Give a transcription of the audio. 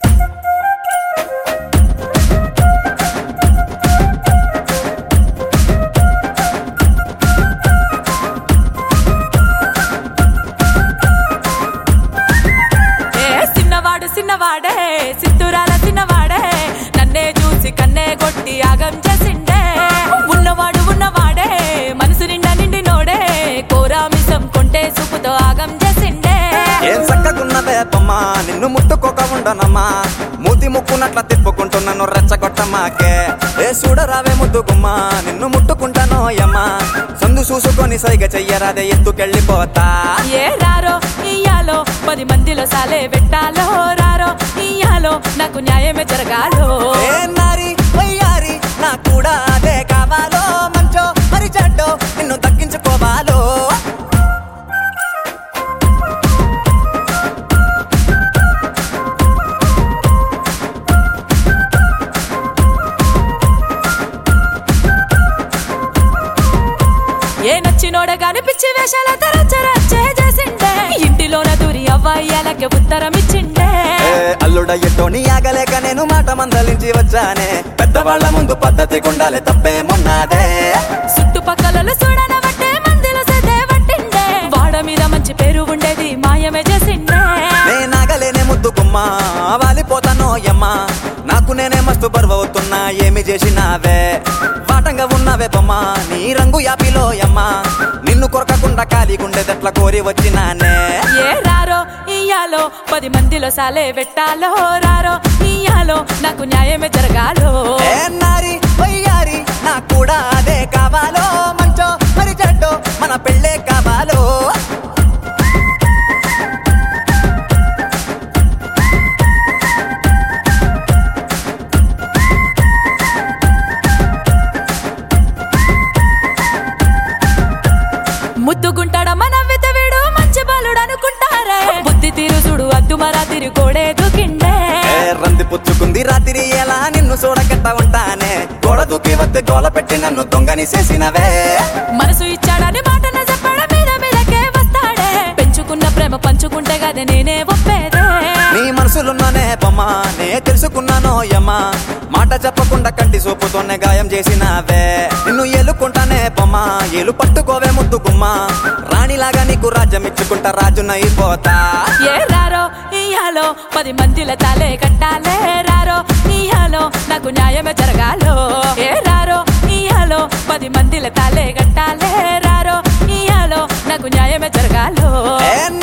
ఏ చిన్నవాడు చిన్నవాడే సిత్తురాల చిన్నవాడే నన్నే చూసి కన్నే కొట్టి ఆగం చేసిండే ఉన్నవాడు ఉన్నవాడే మనసు నిండా నిండి నోడే కోరామిసం కొంటే సుపుతో ఆగం చేసిండే ఏం చక్కగున్నదే బొమ్మ నిన్ను ముట్టుకోక ఉండనమ్మా మూతి ముక్కునట్ల తిప్పుకుంటూ నన్ను రెచ్చగొట్టమాకే ఏ చూడరావే ముద్దు గుమ్మ నిన్ను ముట్టుకుంటానో యమ్మా సందు చూసుకొని సైగ చెయ్యరాదే ఎత్తుకెళ్ళిపోతా ఏ రారో ఇయ్యాలో పది మందిలో సాలే పెట్టాలో రారో ఇయ్యాలో నాకు న్యాయమే జరగాలో ఏ నారి వయ్యారి నా కూడా అదే కావాలో మంచో మరి చెడ్డో నిన్ను దక్కించుకోవాలో ఏ నచ్చినోడ గాని పిచ్చి వేషాల తరచరచ్చే చేసిండే ఇంటిలోన దూరి అవ్వాయిలకి ఉత్తరం ఇచ్చిండే ఏ అల్లుడ ఎట్టోని ఆగలేక నేను మాట మందలించి వచ్చానే పెద్దవాళ్ళ ముందు పద్ధతి గుండాలి తప్పేమున్నాదే చుట్టుపక్కల చూడన బట్టే మందిలో సేదే పట్టిండే వాడ మీద మంచి పేరు ఉండేది మాయమే చేసిండే నేనాగలేనే ముద్దు గుమ్మ వాలిపోతానో యమ్మా నాకు నేనే మస్తు బరువవుతున్నా ఏమి చేసినావే వాటంగా ఉన్నావే బొమ్మ నీ రంగు యాపిలో యమ్మా నిన్ను కొరకకుండా ఖాళీగుండేదట్లా కోరి వచ్చినానే ఏ రారో ఇయ్యాలో పది మందిలో సాలే పెట్టాలో రారో ఇయ్యాలో నాకు న్యాయమే జరగాలో ఏ నారి వయ్యారి నాకు కూడా అదే కావాలో మంచో మరి చెడ్డో మన పెళ్ళే కావాలో ముద్దుగుంటాడా మన వీడు మంచి బాలుడు అనుకుంటారే బుద్ధి తీరు చూడు అద్దు మరా తిరు కోడే దూకిండే ఏ రంది పుచ్చుకుంది రాత్రి ఎలా నిన్ను చూడగట్ట ఉంటానే గోడ దూకి వద్ద గోల పెట్టి నన్ను దొంగని చేసినవే మనసు ఇచ్చాడని మాటన చెప్పడం మీద మీదకే వస్తాడే పెంచుకున్న ప్రేమ పంచుకుంటే కదా నేనే ఒప్పేదే నీ మనసులున్ననే బొమ్మ నే తెలుసుకున్నానో యమ్మా మాట చెప్పకుండా కంటి సోపుతోనే గాయం చేసినావే నిన్ను ఏలుకుంటానే బొమ్మ ఏలు పట్టుకోవే ముద్దు గుమ్మ రాణిలాగా నీకు రాజ్యం ఇచ్చుకుంటా రాజునైపోతా ఏ రారో ఇయ్యాలో పది మందిల తాలే కట్టాలే రారో ఇయ్యాలో నాకు న్యాయమే జరగాలో ఏ రారో ఇయ్యాలో పది మందిల తాలే కట్టాలే రారో ఇయ్యాలో నాకు న్యాయమే జరగాలో ఏ